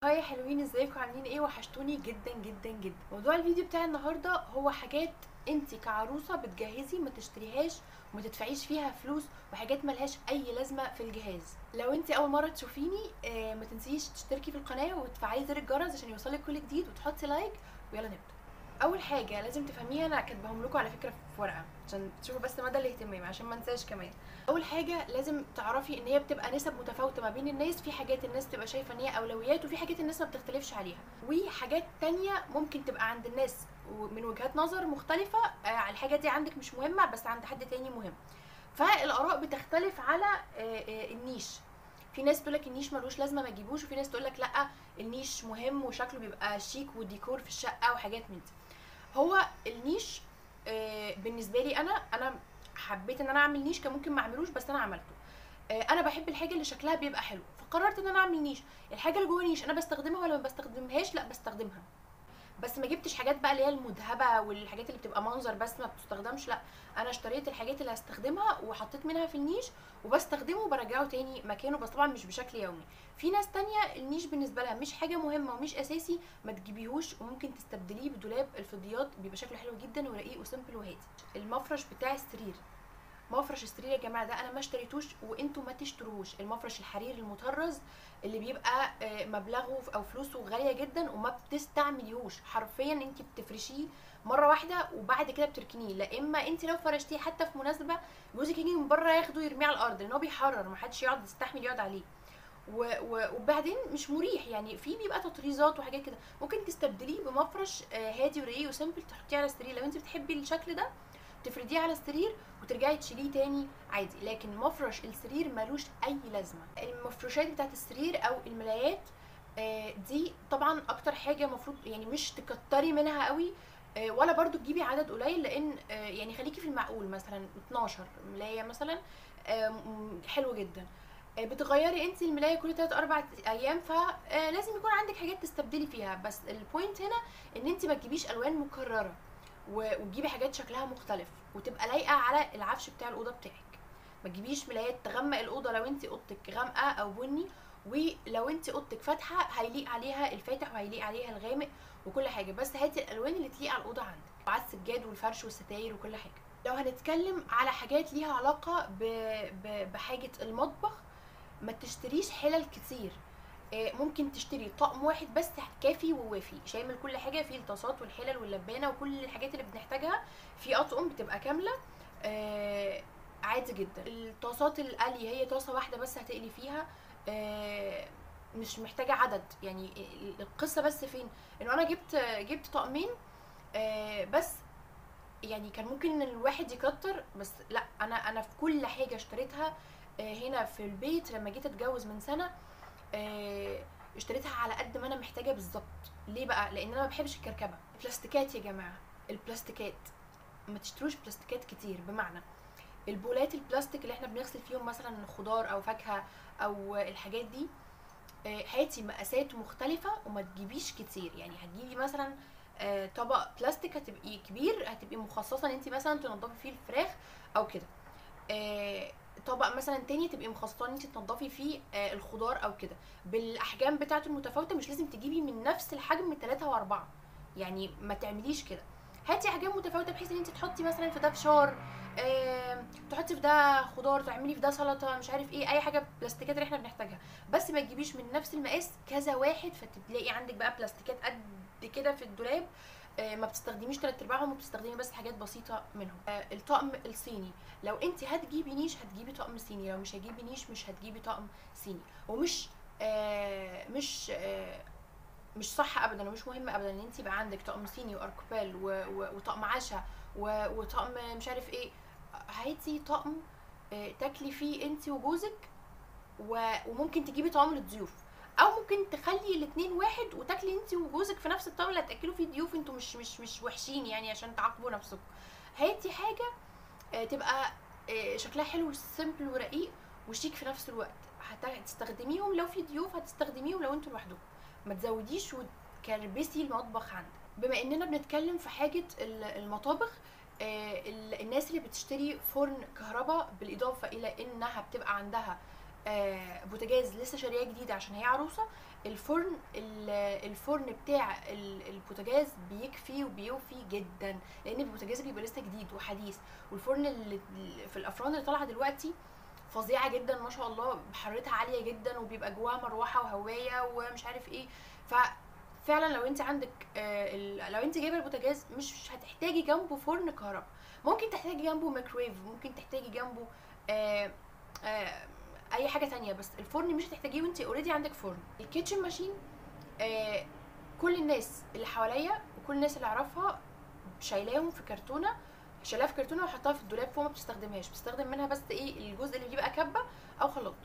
هاي يا حلوين ازيكم عاملين ايه وحشتوني جدا جدا جدا موضوع الفيديو بتاع النهارده هو حاجات انت كعروسه بتجهزي ما تشتريهاش وما تدفعيش فيها فلوس وحاجات ملهاش اي لازمه في الجهاز لو انت اول مره تشوفيني آه ما تنسيش تشتركي في القناه وتفعلي زر الجرس عشان يوصلك كل جديد وتحطي لايك ويلا نبدا اول حاجه لازم تفهميها انا كاتباهم لكم على فكره في ورقه عشان تشوفوا بس مدى الاهتمام عشان ما انساش كمان اول حاجه لازم تعرفي ان هي بتبقى نسب متفاوته ما بين الناس في حاجات الناس تبقى شايفه ان هي اولويات وفي حاجات الناس ما بتختلفش عليها وحاجات تانية ممكن تبقى عند الناس من وجهات نظر مختلفه آه الحاجه دي عندك مش مهمه بس عند حد تاني مهم فالاراء بتختلف على آه آه النيش في ناس تقول لك النيش ملوش لازمه ما تجيبوش وفي ناس تقول لك لا النيش مهم وشكله بيبقى شيك وديكور في الشقه وحاجات من دي هو النيش آه بالنسبه لي انا انا حبيت ان انا اعمل نيش كان ممكن ما اعملوش بس انا عملته آه انا بحب الحاجه اللي شكلها بيبقى حلو فقررت ان انا اعمل نيش الحاجه اللي جوه نيش انا بستخدمها ولا ما بستخدمهاش لا بستخدمها بس ما جبتش حاجات بقى اللي هي المذهبه والحاجات اللي بتبقى منظر بس ما بتستخدمش لا انا اشتريت الحاجات اللي هستخدمها وحطيت منها في النيش وبستخدمه وبرجعه تاني مكانه بس طبعا مش بشكل يومي في ناس تانية النيش بالنسبه لها مش حاجه مهمه ومش اساسي ما تجيبيهوش وممكن تستبدليه بدولاب الفضيات بيبقى شكله حلو جدا ورقيق وسيمبل وهادي المفرش بتاع السرير مفرش السرير يا جماعه ده انا ما اشتريتوش وانتوا ما تشتروهوش المفرش الحرير المطرز اللي بيبقى مبلغه او فلوسه غاليه جدا وما بتستعمليهوش حرفيا انت بتفرشيه مره واحده وبعد كده بتركنيه لا اما انت لو فرشتيه حتى في مناسبه جوزك يجي من بره ياخده يرميه على الارض لان هو بيحرر ما حدش يقعد يستحمل يقعد عليه و و وبعدين مش مريح يعني في بيبقى تطريزات وحاجات كده ممكن تستبدليه بمفرش هادي ورقيق وسيمبل تحطيه على السرير لو انت بتحبي الشكل ده تفرديه على السرير وترجعي تشيليه تاني عادي لكن مفرش السرير ملوش اي لازمه المفروشات بتاعت السرير او الملايات دي طبعا اكتر حاجه المفروض يعني مش تكتري منها قوي ولا برضو تجيبي عدد قليل لان يعني خليكي في المعقول مثلا 12 ملايه مثلا حلو جدا بتغيري انت الملايه كل 3 4 ايام فلازم يكون عندك حاجات تستبدلي فيها بس البوينت هنا ان انت ما تجيبيش الوان مكرره وتجيبي حاجات شكلها مختلف وتبقى لايقه على العفش بتاع الاوضه بتاعك ما تجيبيش ملايات تغمق الاوضه لو انت اوضتك غامقه او بني ولو انت اوضتك فاتحه هيليق عليها الفاتح وهيليق عليها الغامق وكل حاجه بس هاتي الالوان اللي تليق على الاوضه عندك وعلى السجاد والفرش والستاير وكل حاجه لو هنتكلم على حاجات ليها علاقه ب... ب... بحاجه المطبخ ما تشتريش حلل كتير ممكن تشتري طقم واحد بس كافي ووافي شامل كل حاجه فيه الطاسات والحلل واللبانه وكل الحاجات اللي بنحتاجها في اطقم بتبقى كامله آه عادي جدا الطاسات القلي هي طاسه واحده بس هتقلي فيها آه مش محتاجه عدد يعني القصه بس فين انه انا جبت جبت طقمين آه بس يعني كان ممكن الواحد يكتر بس لا انا انا في كل حاجه اشتريتها هنا في البيت لما جيت اتجوز من سنه اشتريتها على قد ما انا محتاجه بالظبط ليه بقى لان انا ما بحبش الكركبه البلاستيكات يا جماعه البلاستيكات ما تشتروش بلاستيكات كتير بمعنى البولات البلاستيك اللي احنا بنغسل فيهم مثلا خضار او فاكهه او الحاجات دي هاتي مقاسات مختلفه وما تجيبيش كتير يعني هتجيبي مثلا طبق بلاستيك هتبقي كبير هتبقي مخصصه ان انت مثلا تنضفي فيه الفراخ او كده طبق مثلا تاني تبقي مخصصه ان انت تنضفي فيه آه الخضار او كده بالاحجام بتاعته المتفاوته مش لازم تجيبي من نفس الحجم من 3 و4 يعني ما تعمليش كده هاتي احجام متفاوته بحيث ان انت تحطي مثلا في ده فشار آه، تحطي في ده خضار تعملي في ده سلطه مش عارف ايه اي حاجه بلاستيكات اللي احنا بنحتاجها بس ما تجيبيش من نفس المقاس كذا واحد فتلاقي عندك بقى بلاستيكات قد كده في الدولاب آه ما بتستخدميش تلات ارباعهم وبتستخدمي بس حاجات بسيطه منهم آه الطقم الصيني لو انت هتجيبي نيش هتجيبي طقم صيني لو مش هتجيبي نيش مش هتجيبي طقم صيني ومش آه مش آه مش صح ابدا ومش مهم ابدا ان انت يبقى عندك طقم صيني واركوبال وطقم عشاء وطقم مش عارف ايه هاتي طقم آه تاكلي فيه انت وجوزك وممكن تجيبي طقم للضيوف او ممكن تخلي الاثنين واحد وتاكلي انت وجوزك في نفس الطقم اللي هتاكلوا فيه ضيوف انتوا مش مش مش وحشين يعني عشان تعاقبوا نفسكم هاتي حاجه آه تبقى آه شكلها حلو سيمبل ورقيق وشيك في نفس الوقت هتستخدميهم لو في ضيوف هتستخدميهم لو انتوا لوحدكم ما تزوديش وتكربسي المطبخ عندك بما اننا بنتكلم في حاجه المطابخ آه الناس اللي بتشتري فرن كهرباء بالاضافه الى انها بتبقى عندها آه بوتاجاز لسه شارياه جديد عشان هي عروسه الفرن ال- الفرن بتاع ال- البوتاجاز بيكفي وبيوفي جدا لان البوتاجاز بيبقى لسه جديد وحديث والفرن اللي في الافران اللي طالعه دلوقتي فظيعه جدا ما شاء الله حرارتها عاليه جدا وبيبقى جواها مروحه وهوايه ومش عارف ايه ففعلا لو انت عندك آه، ال- لو انت جايبه البوتاجاز مش هتحتاجي جنبه فرن كهرباء ممكن تحتاجي جنبه ميكرويف ممكن تحتاجي جنبه آه، آه، اي حاجه تانية بس الفرن مش هتحتاجيه وانت اوريدي عندك فرن الكيتشن ماشين آه، كل الناس اللي حواليا وكل الناس اللي اعرفها شايلاهم في كرتونه شايلاها في كرتونه وحطها في الدولاب فوق ما بتستخدمهاش بتستخدم منها بس ايه الجزء اللي بيبقى كبه او خلاط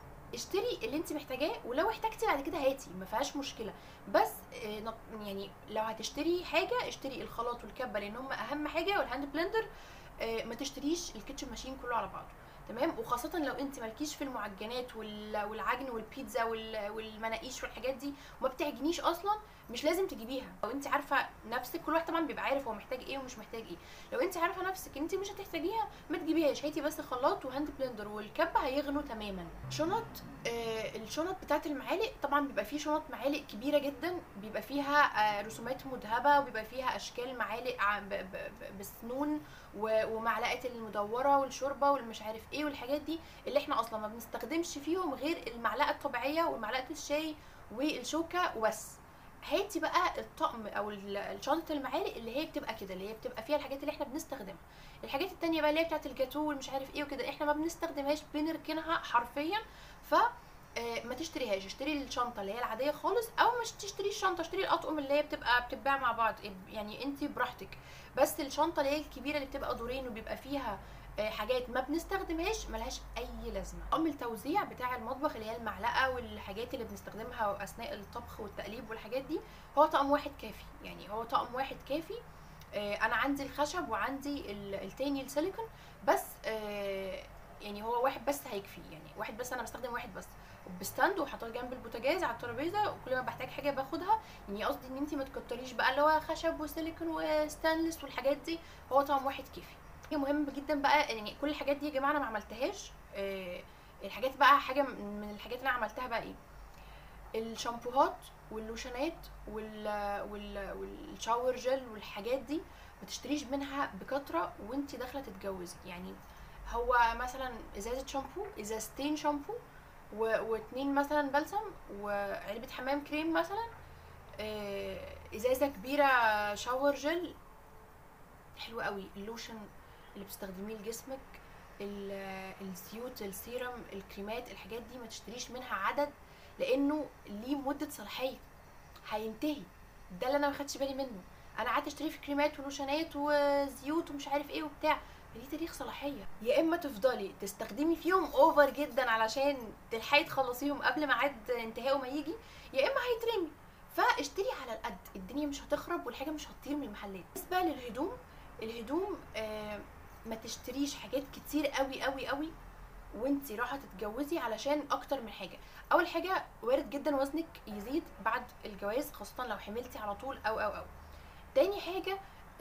اشتري اللي انت محتاجاه ولو احتاجتي بعد كده هاتي ما فيهاش مشكله بس آه، نق- يعني لو هتشتري حاجه اشتري الخلاط والكبه لان هم اهم حاجه والهاند بلندر آه، ما تشتريش الكيتشن ماشين كله على بعضه تمام وخاصة لو انت مالكيش في المعجنات وال- والعجن والبيتزا وال- والمناقيش والحاجات دي وما بتعجنيش اصلا مش لازم تجيبيها لو انت عارفه نفسك كل واحد طبعا بيبقى عارف هو محتاج ايه ومش محتاج ايه لو انت عارفه نفسك انت مش هتحتاجيها ما تجيبيهاش هاتي بس خلاط وهاند بلندر والكبه هيغنوا تماما شنط آه الشنط بتاعت المعالق طبعا بيبقى فيه شنط معالق كبيره جدا بيبقى فيها آه رسومات مذهبه وبيبقى فيها اشكال معالق ع- ب- ب- ب- بسنون و- ومعلقه المدوره والشوربه والمش عارف ايه والحاجات دي اللي احنا اصلا ما بنستخدمش فيهم غير المعلقه الطبيعيه ومعلقه الشاي والشوكه وبس هاتي بقى الطقم او ال- شنطه المعالق اللي هي بتبقى كده اللي هي بتبقى فيها الحاجات اللي احنا بنستخدمها الحاجات التانية بقى اللي هي بتاعت الجاتو والمش عارف ايه وكده احنا ما بنستخدمهاش بنركنها حرفيا ف آه، ما تشتريهاش اشتري الشنطه اللي هي العاديه خالص او مش تشتري الشنطه اشتري الاطقم اللي هي بتبقى بتتباع مع بعض يعني انت براحتك بس الشنطه اللي هي الكبيره اللي بتبقى دورين وبيبقى فيها آه، حاجات ما بنستخدمهاش ملهاش اي لازمه طقم التوزيع بتاع المطبخ اللي هي المعلقه والحاجات اللي بنستخدمها اثناء الطبخ والتقليب والحاجات دي هو طقم واحد كافي يعني هو طقم واحد كافي آه، انا عندي الخشب وعندي ال- التاني السيليكون بس آه، يعني هو واحد بس هيكفي يعني واحد بس انا بستخدم واحد بس بستاند وحاطاه جنب البوتاجاز على الترابيزه وكل ما بحتاج حاجه باخدها يعني قصدي ان انت ما تكتريش بقى اللي هو خشب وسيليكون وستانلس والحاجات دي هو طقم واحد كافي حاجه مهمه جدا بقى يعني كل الحاجات دي يا جماعه انا ما عملتهاش آه، الحاجات بقى حاجه من من الحاجات اللي انا عملتها بقى ايه الشامبوهات واللوشنات وال وال والشاور جل والحاجات دي ما تشتريش منها بكتره وانت داخله تتجوزي يعني هو مثلا ازازه شامبو ازازتين شامبو و... واتنين مثلا بلسم وعلبه حمام كريم مثلا آه، ازازه كبيره شاور جل حلو قوي اللوشن اللي بتستخدميه لجسمك ال- الزيوت السيرم الكريمات الحاجات دي ما تشتريش منها عدد لانه ليه مده صلاحيه هينتهي ده اللي انا ما خدتش بالي منه انا قعدت اشتري في كريمات ولوشنات وزيوت ومش عارف ايه وبتاع ليه تاريخ صلاحيه يا اما تفضلي تستخدمي فيهم اوفر جدا علشان تلحقي تخلصيهم قبل ميعاد انتهائه ما يجي يا اما هيترمي فاشتري على القد الدنيا مش هتخرب والحاجه مش هتطير من المحلات بالنسبه للهدوم الهدوم آه ما تشتريش حاجات كتير قوي قوي قوي وانتي رايحه تتجوزي علشان اكتر من حاجه اول حاجه وارد جدا وزنك يزيد بعد الجواز خاصه لو حملتي على طول او او او تاني حاجه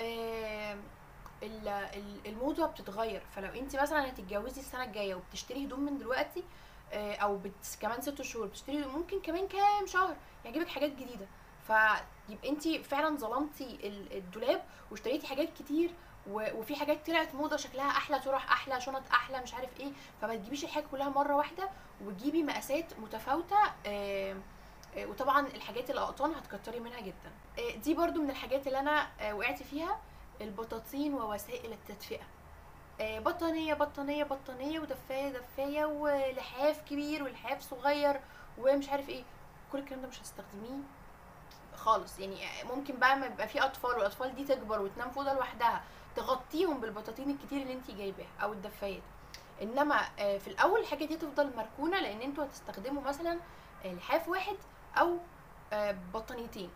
آه ال- ال- الموضه بتتغير فلو انت مثلا هتتجوزي السنه الجايه وبتشتري هدوم من دلوقتي آه، او بت كمان ست شهور بتشتري ممكن كمان كام شهر يعجبك حاجات جديده فيبقى انت فعلا ظلمتي ال- الدولاب واشتريتي حاجات كتير و- وفي حاجات طلعت موضه شكلها احلى طرح احلى شنط احلى مش عارف ايه فما تجيبيش الحاجه كلها مره واحده وتجيبي مقاسات متفاوته آه، آه، وطبعا الحاجات الاقطان هتكتري منها جدا آه، دي برضو من الحاجات اللي انا آه، وقعت فيها البطاطين ووسائل التدفئه آه، بطانيه بطانيه بطانيه ودفايه دفايه ولحاف كبير ولحاف صغير ومش عارف ايه كل الكلام ده مش هتستخدميه خالص يعني آه، ممكن بقى ما يبقى في اطفال والاطفال دي تكبر وتنام في اوضه لوحدها تغطيهم بالبطاطين الكتير اللي انت جايباها او الدفايات انما آه، في الاول الحاجه دي تفضل مركونه لان انتوا هتستخدموا مثلا آه، لحاف واحد او آه، بطانيتين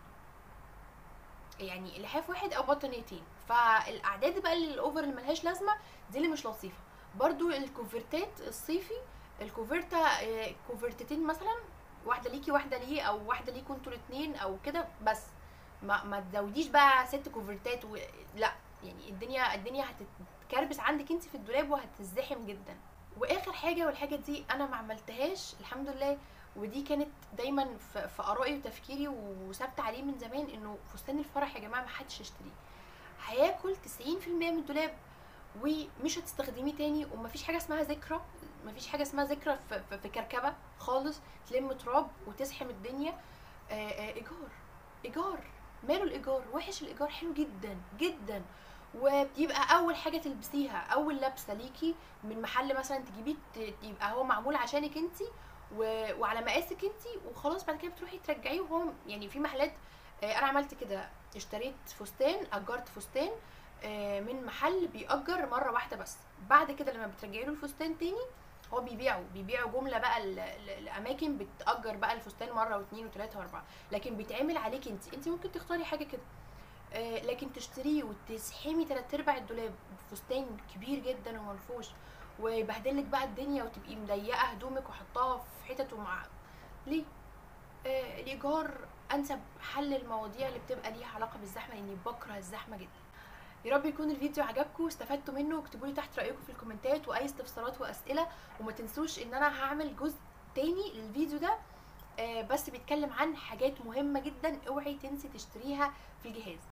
يعني لحاف واحد او بطانيتين فالاعداد بقى اللي الاوفر اللي ملهاش لازمه دي اللي مش لطيفه برضو الكوفرتات الصيفي الكوفرتا آه، كوفرتتين مثلا واحده ليكي واحده ليه او واحده ليكوا انتوا الاثنين او كده بس ما ما تزوديش بقى ست كوفرتات و... لا يعني الدنيا الدنيا هتتكربس عندك انت في الدولاب وهتزدحم جدا واخر حاجه والحاجه دي انا ما عملتهاش الحمد لله ودي كانت دايما في, في ارائي وتفكيري وثابته عليه من زمان انه فستان الفرح يا جماعه ما حدش يشتريه هياكل 90% من الدولاب ومش هتستخدميه تاني ومفيش حاجه اسمها ذكرى مفيش حاجه اسمها ذكرى في, في, في كركبه خالص تلم تراب وتزحم الدنيا آه، آه، ايجار ايجار ماله الايجار وحش الايجار حلو جدا جدا وبيبقى اول حاجه تلبسيها اول لبسه ليكي من محل مثلا تجيبيه ت- يبقى هو معمول عشانك انت وعلى مقاسك انت وخلاص بعد كده بتروحي ترجعيه وهو يعني في محلات آه، انا عملت كده اشتريت فستان اجرت فستان آه، من محل بيأجر مره واحده بس بعد كده لما بترجعي له الفستان تاني هو بيبيعوا بيبيعوا جمله بقى ال- ال- الاماكن بتأجر بقى الفستان مره واثنين وثلاثه واربعه لكن بيتعمل عليك انت انت ممكن تختاري حاجه كده آه، لكن تشتريه وتزحمي تلات ارباع الدولاب بفستان كبير جدا ومنفوش ويبهدلك بقى الدنيا وتبقي مضيقه هدومك وحطاها في حتت ومع ليه؟ آه الايجار انسب حل المواضيع اللي بتبقى ليها علاقه بالزحمه لاني بكره الزحمه جدا يا رب يكون الفيديو عجبكم واستفدتوا منه واكتبوا لي تحت رايكم في الكومنتات واي استفسارات واسئله وما تنسوش ان انا هعمل جزء تاني للفيديو ده آه، بس بيتكلم عن حاجات مهمه جدا اوعي تنسي تشتريها في الجهاز